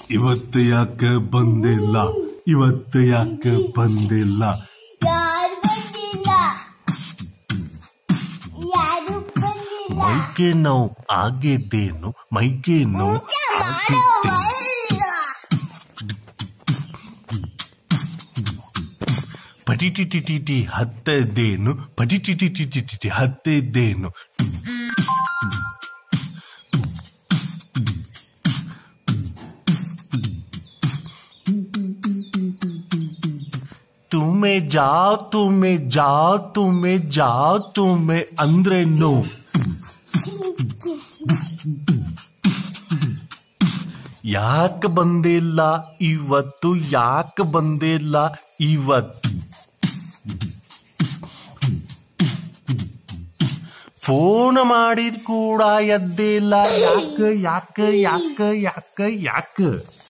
ಇವತ್ತು ಯಾಕೆ ಬಂದಿಲ್ಲ ಇವತ್ತು ಯಾಕೆ ಬಂದಿಲ್ಲ ಯಾರು ಬಂದಿಲ್ಲ ಯಾರು ಬಂದಿಲ್ಲ ಮೈಗೆ ನೋವು ಆಗಿದ್ದೇನು ಮೈಗೆ ನೋವು ಊಟ ಆಗಿದ್ದೇನು ಮಾಡೋವಲ್ಲ ಪಟಿಟಿಟಿಟಿಟಿ ಹತ್ತದೇನು ಪಟಿಟಿಟಿಟಿಟಿ ಹತ್ತಿದ್ದೇನು ತುಮೆ ಜಾ ತುಮೆ ಜಾ ತುಮೆ ಜಾ ತುಮೆ ಅಂದ್ರೆ ನೋ ಯಾಕೆ ಬಂದಿಲ್ಲ ಇವತ್ತು ಯಾಕೆ ಬಂದಿಲ್ಲ ಇವತ್ತು ಫೋನ್ ಮಾಡಿದ್ ಕೂಡ ಎದ್ದಿಲ್ಲ ಯಾಕೆ ಯಾಕೆ ಯಾಕೆ ಯಾಕೆ ಯಾಕೆ